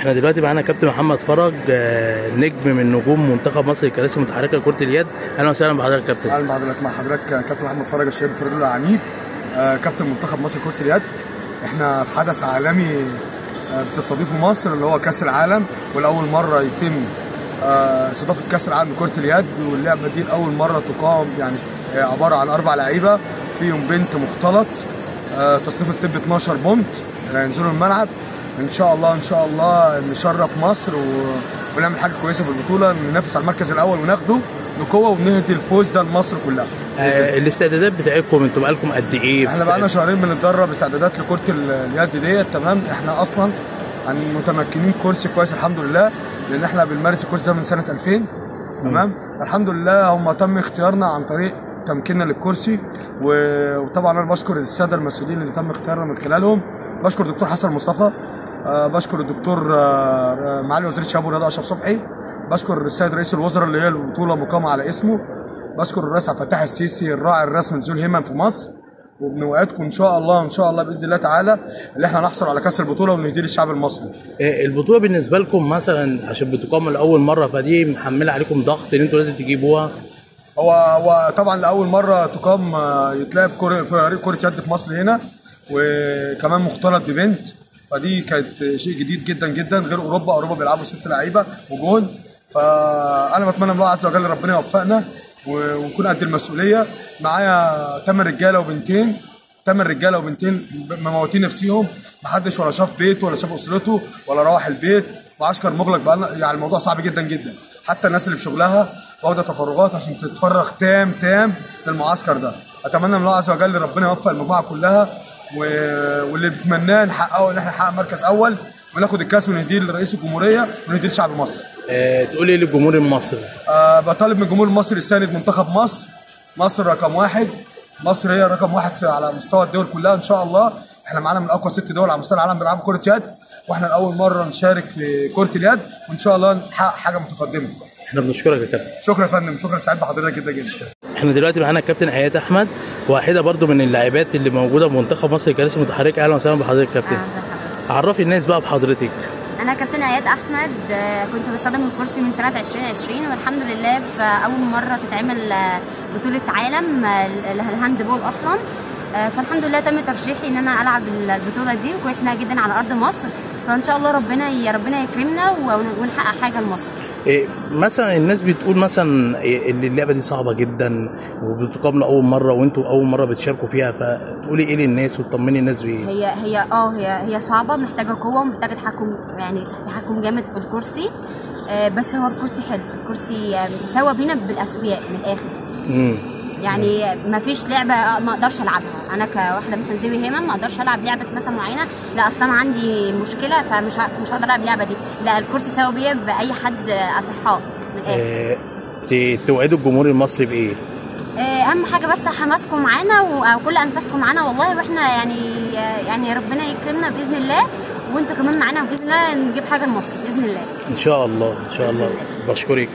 احنا دلوقتي معانا كابتن محمد فرج آه، نجم من نجوم منتخب مصر للكراسي المتحركه لكره اليد اهلا وسهلا بحضرتك يا كابتن اهلا بحضرتك مع حضرتك كابتن محمد فرج الشهيد فريد العنيد آه، كابتن منتخب مصر كرة اليد احنا في حدث عالمي آه، بتستضيفه مصر اللي هو كأس العالم والأول مرة يتم آه، استضافة كأس العالم لكرة اليد واللعبة دي لأول مرة تقام يعني آه، عبارة عن أربع لعيبة فيهم بنت مختلط آه، تصنيف الطب 12 بونت اللي هينزلوا الملعب ان شاء الله ان شاء الله نشرف مصر و... ونعمل حاجه كويسه في البطوله ننافس على المركز الاول وناخده بقوه ونهدي الفوز ده لمصر كلها آه، الاستعدادات بتاعتكم انتوا بقالكم قد ايه؟ احنا بقالنا شهرين بنتدرب استعدادات لكره ال- اليد ديت تمام احنا اصلا عن متمكنين كرسي كويس الحمد لله لان احنا بنمارس الكرسي ده من سنه 2000 تمام الحمد لله هم تم اختيارنا عن طريق تمكيننا للكرسي و- وطبعا انا بشكر الساده المسؤولين اللي تم اختيارنا من خلالهم بشكر الدكتور حسن مصطفى آه، بشكر الدكتور آه، آه، معالي وزير الشباب والرياضه اشرف صبحي بشكر السيد رئيس الوزراء اللي هي البطوله مقامه على اسمه بشكر الرئيس عبد الفتاح السيسي الراعي الرسمي لذو الهمم في مصر وبنوعدكم ان شاء الله ان شاء الله باذن الله تعالى اللي احنا نحصل على كاس البطوله ونهديه للشعب المصري آه، البطوله بالنسبه لكم مثلا عشان بتقام لاول مره فدي محمله عليكم ضغط ان انتوا لازم تجيبوها هو هو طبعا لاول مره تقام آه، يتلعب كره فريق كره يد في مصر هنا وكمان مختلط ببنت فدي كانت شيء جديد جدا جدا غير اوروبا اوروبا بيلعبوا ست لعيبه وجون فانا بتمنى من الله عز وجل ربنا يوفقنا و- ونكون قد المسؤوليه معايا ثمان رجاله وبنتين ثمان رجاله وبنتين مموتين نفسيهم محدش ولا شاف بيته ولا شاف اسرته ولا روح البيت معسكر مغلق بقى يعني الموضوع صعب جدا جدا حتى الناس اللي في شغلها واخده تفرغات عشان تتفرغ تام تام للمعسكر ده اتمنى من الله عز وجل ربنا يوفق المجموعه كلها و... واللي بنتمناه نحققه ان احنا نحقق مركز اول وناخد الكاس ونديه لرئيس الجمهوريه ونديه لشعب مصر آه، تقول ايه للجمهور المصري؟ أه بطالب من الجمهور المصري يساند منتخب مصر مصر رقم واحد مصر هي رقم واحد في على مستوى الدول كلها ان شاء الله احنا معانا من اقوى ست دول على مستوى العالم بيلعبوا كره يد واحنا لاول مره نشارك في كره اليد وان شاء الله نحقق حاجه متقدمه احنا بنشكرك يا كابتن شكرا يا فندم شكرا سعيد بحضرتك جدا جدا احنا دلوقتي معانا الكابتن اياد احمد واحده برضو من اللاعبات اللي موجوده في منتخب مصر للكراسي المتحركه اهلا وسهلا بحضرتك يا كابتن أهلا وسهلا حضرتك. عرفي الناس بقى بحضرتك انا كابتن اياد احمد آه، كنت بستخدم الكرسي من سنه 2020 والحمد لله في اول مره تتعمل آه، بطوله عالم آه، الهاند بول اصلا آه، فالحمد لله تم ترشيحي ان انا العب البطوله دي وكويس انها جدا على ارض مصر فان شاء الله ربنا ي- ربنا يكرمنا ون- ونحقق حاجه لمصر إيه مثلا الناس بتقول مثلا إيه اللي اللعبه دي صعبه جدا وبتقام لاول مره وانتوا اول مره بتشاركوا فيها فتقولي ايه للناس وتطمني الناس بايه؟ هي هي اه هي هي صعبه محتاجه قوه ومحتاجه تحكم يعني تحكم جامد في الكرسي آه، بس هو الكرسي حلو الكرسي آه، سوا بينا بالاسوياء من الاخر امم يعني ما فيش لعبه ما اقدرش العبها انا كواحده مثلا زوي همم ما اقدرش العب لعبه مثلا معينه لا اصلا عندي مشكله فمش ه- مش هقدر العب اللعبه دي لا الكرسي سوا بيا باي حد اصحاء من الاخر إيه ت- توعدوا الجمهور المصري بايه؟ آه، اهم حاجه بس حماسكم معانا و- وكل انفاسكم معانا والله واحنا يعني يعني ربنا يكرمنا باذن الله وانتوا كمان معانا باذن الله نجيب حاجه لمصر باذن الله ان شاء الله ان شاء الله بإذن الله. بشكرك